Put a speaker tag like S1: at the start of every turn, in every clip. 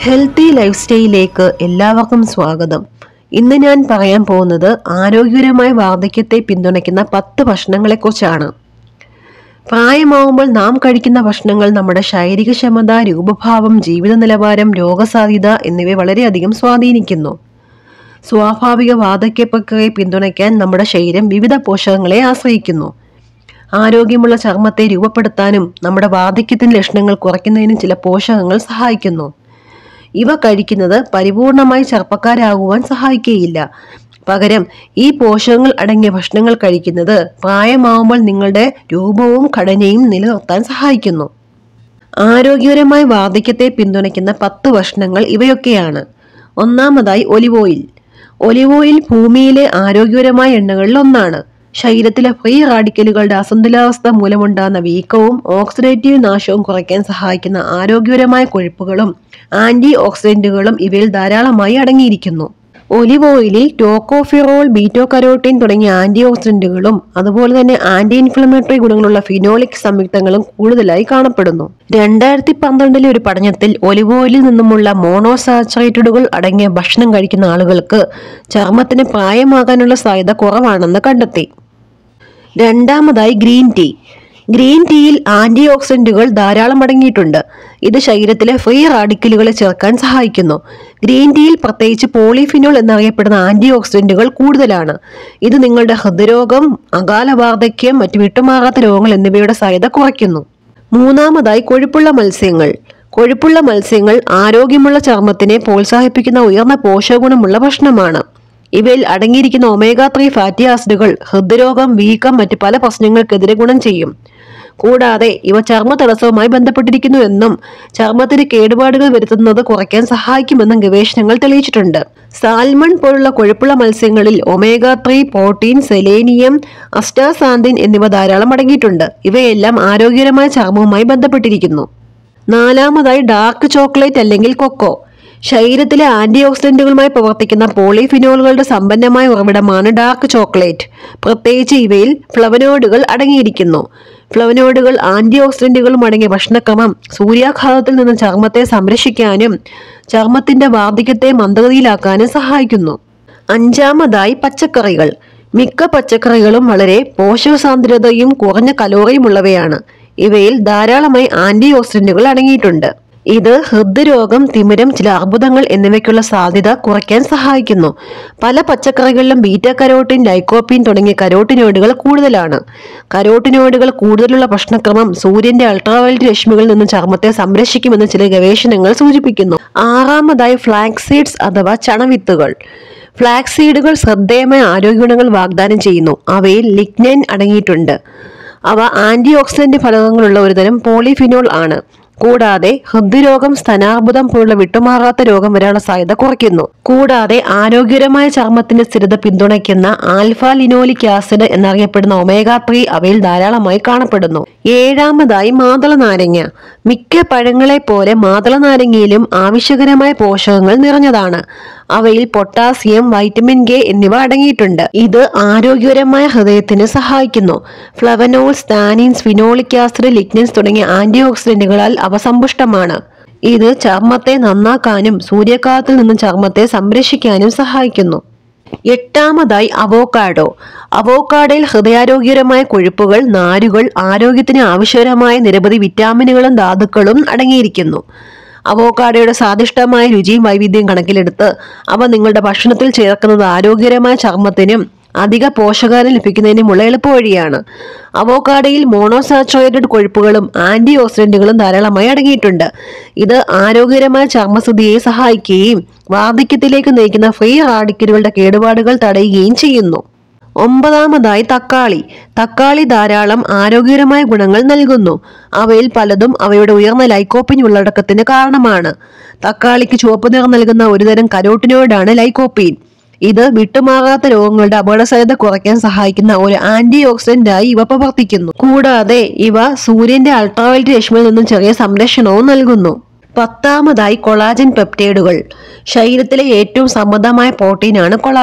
S1: healthy life സ്റ്റൈലിലേക്ക് എല്ലാവർക്കും സ്വാഗതം ഇന്ന് ഞാൻ പറയാൻ പോകുന്നത് ആരോഗ്യകരമായ വാർദ്ധക്യത്തെ പിന്തുണയ്ക്കുന്ന പത്ത് ഭക്ഷണങ്ങളെക്കുറിച്ചാണ് പ്രായമാവുമ്പോൾ നാം കഴിക്കുന്ന ഭക്ഷണങ്ങൾ നമ്മുടെ ശാരീരിക ക്ഷമത രൂപഭാവം ജീവിത നിലവാരം രോഗസാധ്യത എന്നിവയെ വളരെയധികം സ്വാധീനിക്കുന്നു സ്വാഭാവിക വാർദ്ധക്യ പ്രക്രിയയെ പിന്തുണയ്ക്കാൻ നമ്മുടെ ശരീരം വിവിധ പോഷകങ്ങളെ ആശ്രയിക്കുന്നു ആരോഗ്യമുള്ള ചർമ്മത്തെ രൂപപ്പെടുത്താനും നമ്മുടെ വാർദ്ധക്യത്തിന്റെ ലക്ഷണങ്ങൾ കുറയ്ക്കുന്നതിനും ചില പോഷകങ്ങൾ സഹായിക്കുന്നു ഇവ കഴിക്കുന്നത് പരിപൂർണമായി ചെറുപ്പക്കാരാകുവാൻ സഹായിക്കുകയില്ല പകരം ഈ പോഷകങ്ങൾ അടങ്ങിയ ഭക്ഷണങ്ങൾ കഴിക്കുന്നത് പ്രായമാവുമ്പോൾ നിങ്ങളുടെ രൂപവും ഘടനയും നിലനിർത്താൻ സഹായിക്കുന്നു ആരോഗ്യകരമായ വാർദ്ധക്യത്തെ പിന്തുണയ്ക്കുന്ന പത്ത് ഭക്ഷണങ്ങൾ ഇവയൊക്കെയാണ് ഒന്നാമതായി ഒലിവ് ഓയിൽ ഒലിവ് ഓയിൽ ഭൂമിയിലെ ആരോഗ്യകരമായ എണ്ണകളിൽ ഒന്നാണ് ശരീരത്തിലെ ഫ്രീ റാഡിക്കലുകളുടെ അസന്തുലിതാവസ്ഥ മൂലമുണ്ടാകുന്ന വീക്കവും ഓക്സിഡേറ്റീവ് നാശവും കുറയ്ക്കാൻ സഹായിക്കുന്ന ആരോഗ്യകരമായ കൊഴുപ്പുകളും ആന്റി ഓക്സിഡന്റുകളും ഇവയിൽ ധാരാളമായി അടങ്ങിയിരിക്കുന്നു ഒലിവ് ഓയിലിൽ ടോക്കോഫിറോൾ ബീറ്റോ കരോട്ടിൻ തുടങ്ങിയ ആന്റി ഓക്സിഡന്റുകളും അതുപോലെ തന്നെ ആന്റി ഇൻഫ്ലമേറ്ററി ഗുണങ്ങളുള്ള ഫിനോളിക് സംയുക്തങ്ങളും കൂടുതലായി കാണപ്പെടുന്നു രണ്ടായിരത്തി പന്ത്രണ്ടിലെ ഒരു പഠനത്തിൽ ഒലിവ് ഓയിലിൽ നിന്നുമുള്ള മോണോസാച്ചുറേറ്റഡുകൾ അടങ്ങിയ ഭക്ഷണം കഴിക്കുന്ന ആളുകൾക്ക് ചർമ്മത്തിന് പ്രായമാകാനുള്ള സാധ്യത കുറവാണെന്ന് കണ്ടെത്തി രണ്ടാമതായി ഗ്രീൻ ടീ ഗ്രീൻ ടീയിൽ ആന്റി ഓക്സിഡന്റുകൾ ധാരാളം അടങ്ങിയിട്ടുണ്ട് ഇത് ശരീരത്തിലെ ഫ്രീ റാഡിക്കലുകളെ ചേർക്കാൻ സഹായിക്കുന്നു ഗ്രീൻ ടീയിൽ പ്രത്യേകിച്ച് പോളിഫിനോൾ എന്നറിയപ്പെടുന്ന ആന്റി ഓക്സിഡന്റുകൾ കൂടുതലാണ് ഇത് നിങ്ങളുടെ ഹൃദ്രോഗം അകാല വാർദ്ധക്യം മറ്റു വിട്ടുമാറാത്ത രോഗങ്ങൾ എന്നിവയുടെ സാധ്യത കുറയ്ക്കുന്നു മൂന്നാമതായി കൊഴുപ്പുള്ള മത്സ്യങ്ങൾ കൊഴുപ്പുള്ള മത്സ്യങ്ങൾ ആരോഗ്യമുള്ള ചർമ്മത്തിനെ പ്രോത്സാഹിപ്പിക്കുന്ന ഉയർന്ന പോഷകഗുണമുള്ള ഭക്ഷണമാണ് ഇവയിൽ അടങ്ങിയിരിക്കുന്ന ഒമേഗ ത്രീ ഫാറ്റി ആസിഡുകൾ ഹൃദ്രോഗം വീക്കം മറ്റ് പല പ്രശ്നങ്ങൾക്കെതിരെ ഗുണം ചെയ്യും കൂടാതെ ഇവ ചർമ്മ തടസ്സവുമായി ബന്ധപ്പെട്ടിരിക്കുന്നു എന്നും ചർമ്മത്തിന് കേടുപാടുകൾ വരുത്തുന്നത് കുറയ്ക്കാൻ സഹായിക്കുമെന്നും ഗവേഷണങ്ങൾ തെളിയിച്ചിട്ടുണ്ട് സാൽമൺ പോലുള്ള കൊഴുപ്പുള്ള മത്സ്യങ്ങളിൽ omega three protein selenium astaxanthin എന്നിവ ധാരാളം അടങ്ങിയിട്ടുണ്ട് ഇവയെല്ലാം ആരോഗ്യകരമായ ചർമ്മവുമായി ബന്ധപ്പെട്ടിരിക്കുന്നു നാലാമതായി ഡാർക്ക് ചോക്ലേറ്റ് അല്ലെങ്കിൽ കൊക്കോ ശരീരത്തിലെ ആന്റി ഓക്സിഡന്റുകളുമായി പ്രവർത്തിക്കുന്ന പോളിഫിനോളുകളുടെ സമ്പന്നമായ ഉറവിടമാണ് ഡാർക്ക് ചോക്ലേറ്റ് പ്രത്യേകിച്ച് ഇവയിൽ ഫ്ലവനോയിഡുകൾ അടങ്ങിയിരിക്കുന്നു ഫ്ലവനോയിഡുകൾ ആന്റി ഓക്സിഡന്റുകളും അടങ്ങിയ ഭക്ഷണക്രമം സൂര്യാഘാതത്തിൽ നിന്ന് ചർമ്മത്തെ സംരക്ഷിക്കാനും ചർമ്മത്തിന്റെ വാർദ്ധക്യത്തെ മന്ദഗതിയിലാക്കാനും സഹായിക്കുന്നു അഞ്ചാമതായി പച്ചക്കറികൾ മിക്ക പച്ചക്കറികളും വളരെ പോഷകസാന്ദ്രതയും കുറഞ്ഞ കലോറിയും ഉള്ളവയാണ് ഇവയിൽ ധാരാളമായി ആന്റി ഓക്സിഡന്റുകൾ അടങ്ങിയിട്ടുണ്ട് ഇത് ഹൃദ്രോഗം തിമിരം ചില അർബുദങ്ങൾ എന്നിവയ്ക്കുള്ള സാധ്യത കുറയ്ക്കാൻ സഹായിക്കുന്നു പല പച്ചക്കറികളിലും ബീറ്റ കരോട്ടിൻ ലൈക്കോപ്പിൻ തുടങ്ങിയ കരോട്ടിനോയിഡുകൾ കൂടുതലാണ് കരോട്ടിനോയിഡുകൾ കൂടുതലുള്ള ഭക്ഷണക്രമം സൂര്യന്റെ അൾട്രാവയലറ്റ് രശ്മികളിൽ നിന്ന് ചർമ്മത്തെ സംരക്ഷിക്കുമെന്ന് ചില ഗവേഷണങ്ങൾ സൂചിപ്പിക്കുന്നു ആറാമതായി ഫ്ലാക്സ് സീഡ്സ് അഥവാ ചണവിത്തുകൾ ഫ്ലാക്സ് സീഡുകൾ ശ്രദ്ധേയമായ ആരോഗ്യഗുണങ്ങൾ വാഗ്ദാനം ചെയ്യുന്നു അവയിൽ ലിഗ്നൈൻ അടങ്ങിയിട്ടുണ്ട് അവ ആന്റി ഓക്സിഡന്റ് ഫലകങ്ങളുള്ള ഒരുതരം പോളിഫിനോൾ ആണ് കൂടാതെ ഹൃദ്രോഗം സ്തനാർബുദം പോലുള്ള വിട്ടുമാറാത്ത രോഗം വരാനുള്ള സാധ്യത കുറയ്ക്കുന്നു കൂടാതെ ആരോഗ്യകരമായ ചർമ്മത്തിന്റെ സ്ഥിരത പിന്തുണയ്ക്കുന്ന ആൽഫ ലിനോലിക് ആസിഡ് എന്നറിയപ്പെടുന്ന ഒമേഗ ത്രീ അവയിൽ ധാരാളമായി കാണപ്പെടുന്നു ഏഴാമതായി മാതള നാരങ്ങ മിക്ക പഴങ്ങളെ പോലെ മാതള നാരങ്ങയിലും ആവശ്യകരമായ പോഷകങ്ങൾ നിറഞ്ഞതാണ് അവയിൽ പൊട്ടാസ്യം വൈറ്റമിൻ കെ എന്നിവ അടങ്ങിയിട്ടുണ്ട് ഇത് ആരോഗ്യകരമായ ഹൃദയത്തിന് സഹായിക്കുന്നു flavanols tannins phenolic acid lignans തുടങ്ങിയ ആന്റി ഓക്സിഡന്റുകളാൽ അവ സമ്പുഷ്ടമാണ് ഇത് ചർമ്മത്തെ നന്നാക്കാനും സൂര്യകാലത്തിൽ നിന്ന് ചർമ്മത്തെ സംരക്ഷിക്കാനും സഹായിക്കുന്നു എട്ടാമതായി അവോക്കാഡോ അവോക്കാഡോയിൽ ഹൃദയാരോഗ്യകരമായ കൊഴുപ്പുകൾ നാരുകൾ ആരോഗ്യത്തിന് ആവശ്യകരമായ നിരവധി വിറ്റാമിനുകളും ധാതുക്കളും അടങ്ങിയിരിക്കുന്നു അവോക്കാഡോയുടെ സ്വാദിഷ്ടമായ രുചിയും വൈവിധ്യവും കണക്കിലെടുത്ത് അവ നിങ്ങളുടെ ഭക്ഷണത്തിൽ ചേർക്കുന്നത് ആരോഗ്യകരമായ ചർമ്മത്തിനും അധിക പോഷകാഹാരം ലഭിക്കുന്നതിനുമുള്ള എളുപ്പവഴിയാണ് അവോക്കാഡയിൽ മോണോസാച്ചുറേറ്റഡ് കൊഴുപ്പുകളും ആന്റി ഓക്സിഡന്റുകളും ധാരാളമായി അടങ്ങിയിട്ടുണ്ട് ഇത് ആരോഗ്യകരമായ ചർമ്മസ്ഥിതിയെ സഹായിക്കുകയും വാർദ്ധക്യത്തിലേക്ക് നയിക്കുന്ന ഫ്രീ റാഡിക്കലുകളുടെ കേടുപാടുകൾ തടയുകയും ചെയ്യുന്നു ഒമ്പതാമതായി തക്കാളി തക്കാളി ധാരാളം ആരോഗ്യകരമായ ഗുണങ്ങൾ നൽകുന്നു അവയിൽ പലതും അവയുടെ ഉയർന്ന ലൈക്കോപ്പിൻ ഉള്ളടക്കത്തിന് കാരണമാണ് തക്കാളിക്ക് ചുവപ്പ് നിറം നൽകുന്ന ഒരുതരം കരോട്ടിനോയിഡാണ് ലൈക്കോപ്പീൻ ഇത് വിട്ടുമാറാത്ത രോഗങ്ങളുടെ അപകടസാധ്യത കുറയ്ക്കാൻ സഹായിക്കുന്ന ഒരു ആന്റി ഓക്സിഡന്റായി ഇവ പ്രവർത്തിക്കുന്നു കൂടാതെ ഇവ സൂര്യന്റെ അൾട്രാവയലറ്റ് രശ്മിയിൽ നിന്നും ചെറിയ സംരക്ഷണവും നൽകുന്നു പത്താമതായി കൊളാജൻ പെപ്റ്റൈഡുകൾ ശരീരത്തിലെ ഏറ്റവും സമൃദ്ധമായ പ്രോട്ടീനാണ് കൊളാജൻ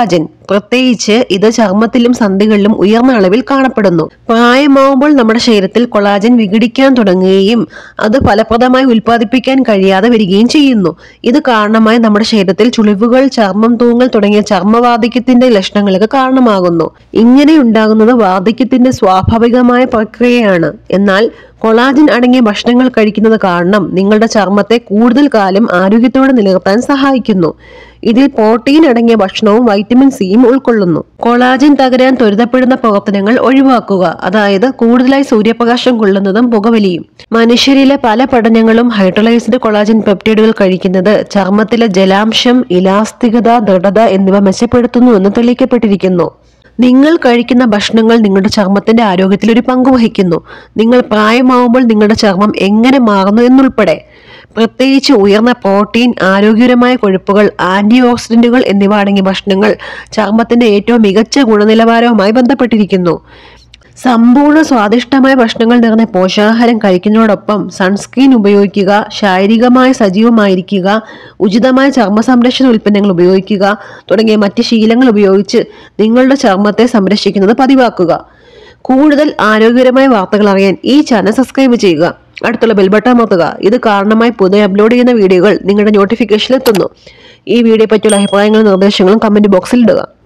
S1: പ്രത്യേകിച്ച് ഇത് ചർമ്മത്തിലും സന്ധികളിലും ഉയർന്ന അളവിൽ കാണപ്പെടുന്നു പ്രായമാവുമ്പോൾ നമ്മുടെ ശരീരത്തിൽ കൊളാജൻ വിഘടിക്കാൻ തുടങ്ങുകയും അത് ഫലപ്രദമായി ഉൽപ്പാദിപ്പിക്കാൻ കഴിയാതെ വരികയും ചെയ്യുന്നു ഇത് കാരണമായി നമ്മുടെ ശരീരത്തിൽ ചുളിവുകൾ ചർമ്മം തൂങ്ങൽ തുടങ്ങിയ ചർമ്മവാർദ്ധക്യത്തിന്റെ ലക്ഷണങ്ങൾക്ക് കാരണമാകുന്നു ഇങ്ങനെ ഉണ്ടാകുന്നത് വാർദ്ധക്യത്തിന്റെ സ്വാഭാവികമായ പ്രക്രിയയാണ് എന്നാൽ കൊളാജൻ അടങ്ങിയ ഭക്ഷണങ്ങൾ കഴിക്കുന്നത് കാരണം നിങ്ങളുടെ ചർമ്മത്തെ കൂടുതൽ കാലം ആരോഗ്യത്തോടെ നിലനിർത്താൻ സഹായിക്കുന്നു ഇതിൽ പ്രോട്ടീൻ അടങ്ങിയ ഭക്ഷണവും വൈറ്റമിൻ സിയും ഉൾക്കൊള്ളുന്നു കൊളാജൻ തകരാൻ ത്വരിതപ്പെടുന്ന പ്രവർത്തനങ്ങൾ ഒഴിവാക്കുക അതായത് കൂടുതലായി സൂര്യപ്രകാശം കൊള്ളുന്നതും പുകവലിയും മനുഷ്യരിലെ പല പഠനങ്ങളും ഹൈഡ്രോലൈസ്ഡ് കൊളാജൻ പെപ്റ്റൈഡുകൾ കഴിക്കുന്നത് ചർമ്മത്തിലെ ജലാംശം ഇലാസ്തികത ദൃഢത എന്നിവ മെച്ചപ്പെടുത്തുന്നുവെന്ന് തെളിയിക്കപ്പെട്ടിരിക്കുന്നു നിങ്ങൾ കഴിക്കുന്ന ഭക്ഷണങ്ങൾ നിങ്ങളുടെ ചർമ്മത്തിന്റെ ആരോഗ്യത്തിൽ ഒരു പങ്ക് വഹിക്കുന്നു നിങ്ങൾ പ്രായമാവുമ്പോൾ നിങ്ങളുടെ ചർമ്മം എങ്ങനെ മാറുന്നു എന്നുൾപ്പെടെ പ്രത്യേകിച്ച് ഉയർന്ന പ്രോട്ടീൻ ആരോഗ്യകരമായ കൊഴുപ്പുകൾ ആന്റി ഓക്സിഡന്റുകൾ എന്നിവ അടങ്ങിയ ഭക്ഷണങ്ങൾ ചർമ്മത്തിന്റെ ഏറ്റവും മികച്ച ഗുണനിലവാരവുമായി ബന്ധപ്പെട്ടിരിക്കുന്നു സമ്പൂർണ്ണ സ്വാദിഷ്ടമായ ഭക്ഷണങ്ങൾ നിറഞ്ഞ പോഷകാഹാരം കഴിക്കുന്നതോടൊപ്പം സൺസ്ക്രീൻ ഉപയോഗിക്കുക ശാരീരികമായി സജീവമായിരിക്കുക ഉചിതമായ ചർമ്മ സംരക്ഷണ ഉൽപ്പന്നങ്ങൾ ഉപയോഗിക്കുക തുടങ്ങിയ മറ്റ് ശീലങ്ങൾ ഉപയോഗിച്ച് നിങ്ങളുടെ ചർമ്മത്തെ സംരക്ഷിക്കുന്നത് പതിവാക്കുക കൂടുതൽ ആരോഗ്യകരമായ വാർത്തകൾ അറിയാൻ ഈ ചാനൽ സബ്സ്ക്രൈബ് ചെയ്യുക അടുത്തുള്ള ബെൽബട്ടൺ അമർത്തുക ഇത് കാരണമായി പുതിയ അപ്ലോഡ് ചെയ്യുന്ന വീഡിയോകൾ നിങ്ങളുടെ നോട്ടിഫിക്കേഷൻ എത്തുന്നു ഈ വീഡിയോ പറ്റിയുള്ള അഭിപ്രായങ്ങളും നിർദ്ദേശങ്ങളും കമന്റ് ബോക്സിൽ ഇടുക